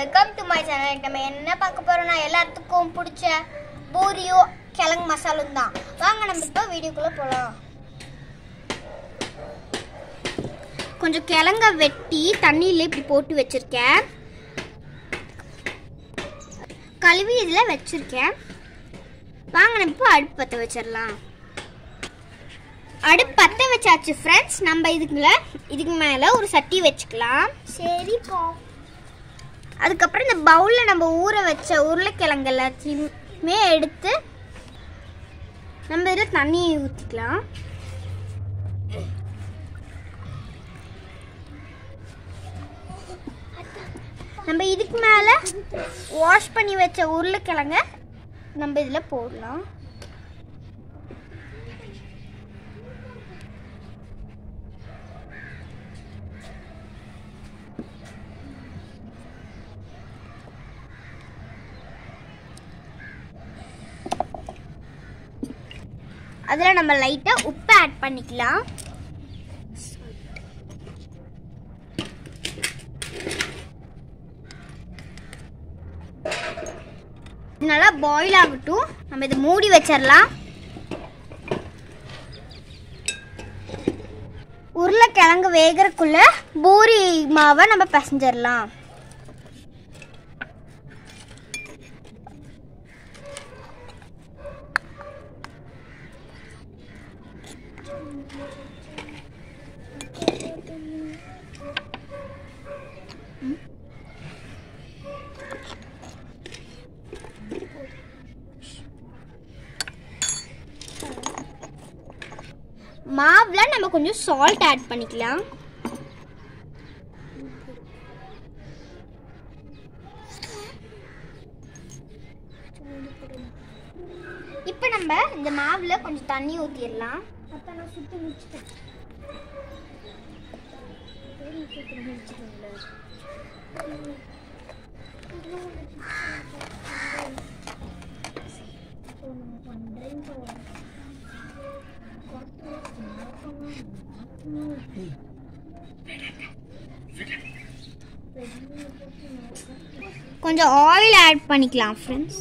welcome to my channel நம்ம என்ன பார்க்க போறோம்னா எல்லாத்துக்கும் பிடிச்ச பூரியோ கிழங்கு மசாலும் தான் வாங்க நம்ம இப்போ வீடியோக்குள்ள போகலாம் கொஞ்சம் கிழங்க வெட்டி தண்ணியில் இப்படி போட்டு வச்சிருக்கேன் கழுவி இதில் வச்சிருக்கேன் வாங்க நம்ம இப்போ அடுப்பு பற்ற வச்சிடலாம் அடுப்பு பற்ற வச்சாச்சு ஃப்ரெண்ட்ஸ் நம்ம இதுக்குள்ள இதுக்கு மேலே ஒரு சட்டி வச்சுக்கலாம் சரிப்பா அதுக்கப்புறம் இந்த பவுலில் நம்ம ஊற வச்ச உருளைக்கிழங்கு எல்லாத்தையுமே எடுத்து நம்ம இதில் தண்ணியை ஊற்றிக்கலாம் நம்ம இதுக்கு மேலே வாஷ் பண்ணி வச்ச உருளைக்கிழங்க நம்ம இதில் போடலாம் அதில் நம்ம லைட்டாக உப்பு ஆட் பண்ணிக்கலாம் இது நல்லா பாயில் ஆகட்டும் நம்ம இதை மூடி வச்சிடலாம் உருளைக்கிழங்கு வேகறதுக்குள்ள பூரி மாவை நம்ம பிசைஞ்சிடலாம் மாவில் நம்ம கொஞ்சம் சால்ட் ஆட் பண்ணிக்கலாம் இப்போ நம்ம இந்த மாவில் கொஞ்சம் தண்ணி ஊற்றிடலாம் கொஞ்சம் ஆயில் ஆட் பண்ணிக்கலாம் ஃப்ரெண்ட்ஸ்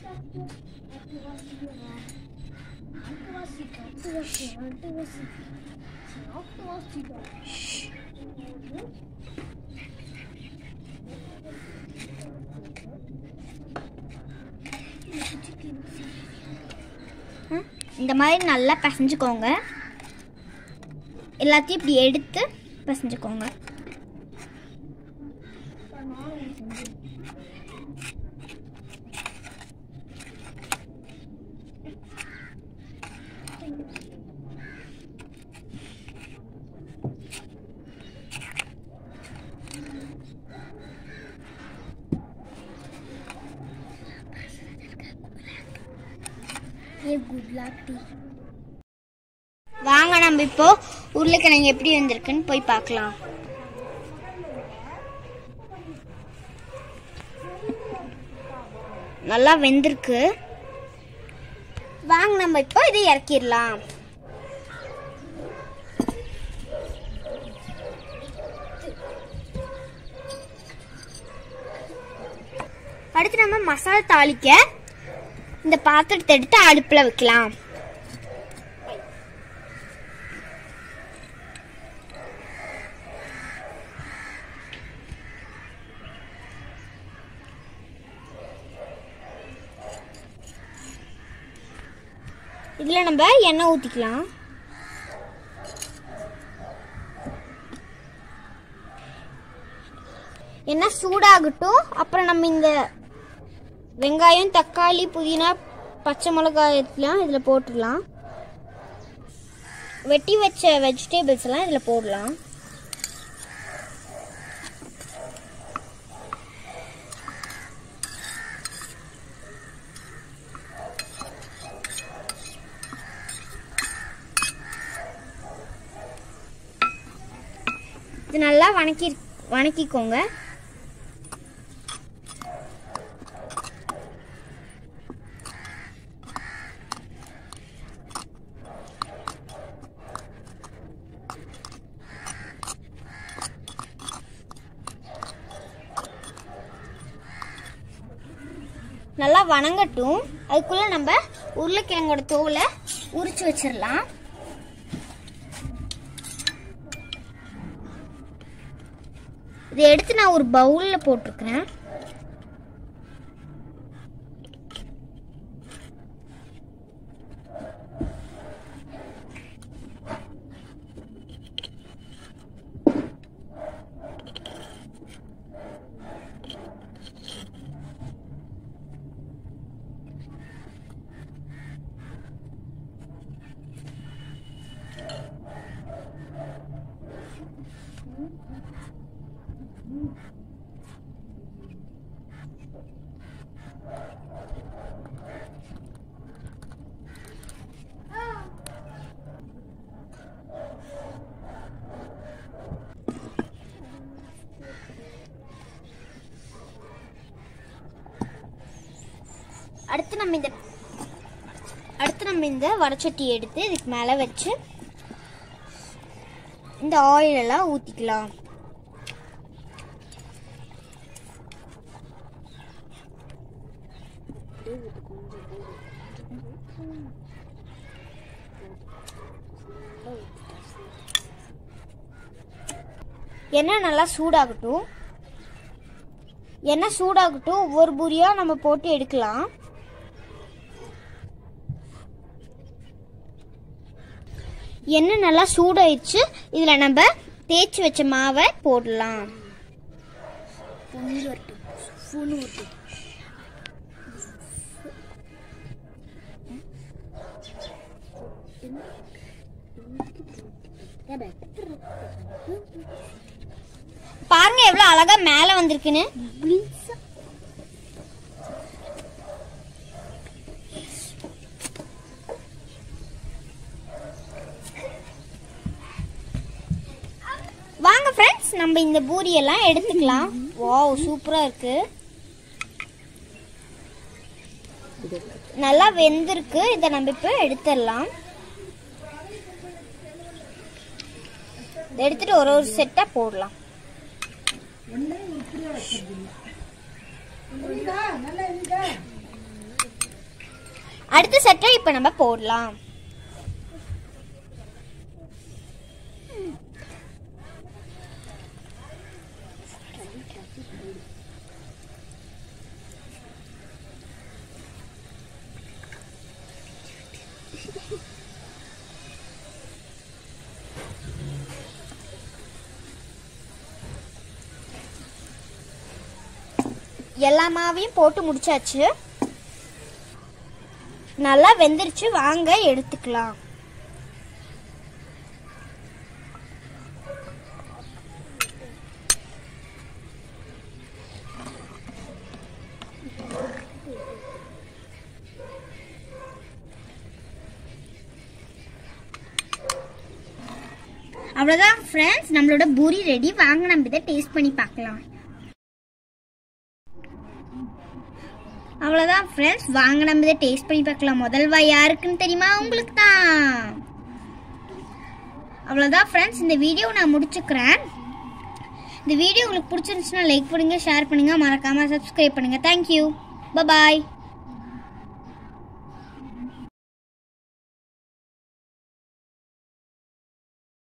இந்த மாதிரி நல்லா பிசைஞ்சுக்கோங்க எல்லாத்தையும் இப்படி எடுத்து பிசைஞ்சுக்கோங்க வாங்க நம்ம இப்போ உருளைக்கிழங்கு எப்படி வந்திருக்குன்னு போய் பார்க்கலாம் நல்லா வெந்திருக்கு வாங்க நம்ம இப்போ இதை இறக்கிடலாம் அடுத்து நம்ம மசாலா தாளிக்க இந்த பாத்திரத்தை எடுத்து அடுப்பில் வைக்கலாம் இதில் நம்ம எண்ணெய் ஊற்றிக்கலாம் எண்ணெய் சூடாகட்டும் அப்புறம் நம்ம இந்த வெங்காயம் தக்காளி புதினா பச்சை மிளகாயத்தெலாம் இதில் போட்டுடலாம் வெட்டி வச்ச வெஜிடபிள்ஸ் எல்லாம் இதில் போடலாம் இது நல்லா வணக்கி வணக்கிக்கோங்க நல்லா வணங்கட்டும் அதுக்குள்ள நம்ம உருளைக்கிழங்கோட தோலை உரிச்சு வச்சிடலாம் இதை எடுத்து நான் ஒரு பவுலில் போட்டிருக்கிறேன் அடுத்து நம்ம இந்த அடுத்து நம்ம இந்த வடச்சட்டி எடுத்து இதுக்கு மேலே வச்சு இந்த ஆயில் எல்லாம் ஊற்றிக்கலாம் எண்ணெய் நல்லா சூடாகட்டும் எண்ணெய் சூடாகட்டும் ஒவ்வொரு பூரியாக நம்ம போட்டு எடுக்கலாம் எண்ணெய் நல்லா சூடாயிடுச்சு இதில் நம்ம தேய்ச்சி வச்ச மாவை போடலாம் பாருங்க எவ்வளவு அழகா மேல வந்திருக்குன்னு வாங்க ஃப்ரெண்ட்ஸ் நம்ம இந்த பூரி எல்லாம் எடுத்துக்கலாம் வாவ் சூப்பரா இருக்கு நல்லா வெந்திருக்கு இதை நம்ம இப்போ எடுத்துடலாம் இதை எடுத்துட்டு ஒரு ஒரு செட்டா போடலாம் அடுத்த செட்டை இப்போ நம்ம போடலாம் எல்லா மாவையும் போட்டு முடிச்சாச்சு நல்லா வெந்துருச்சு வாங்க எடுத்துக்கலாம் அவ்வளோதான் ஃப்ரெண்ட்ஸ் நம்மளோட பூரி ரெடி வாங்க நம்ம இதை டேஸ்ட் பண்ணி பார்க்கலாம் அவ்வளோதான் ஃப்ரெண்ட்ஸ் வாங்க நம்ம இதை டேஸ்ட் பண்ணி பார்க்கலாம் முதல் வாய் யாருக்குன்னு தெரியுமா உங்களுக்கு தான் அவ்வளோதான் ஃப்ரெண்ட்ஸ் இந்த வீடியோ நான் முடிச்சுக்கிறேன் இந்த வீடியோ உங்களுக்கு பிடிச்சிருந்துச்சுன்னா லைக் பண்ணுங்க ஷேர் பண்ணுங்க மறக்காம சப்ஸ்கிரைப் பண்ணுங்க தேங்க்யூ பாய்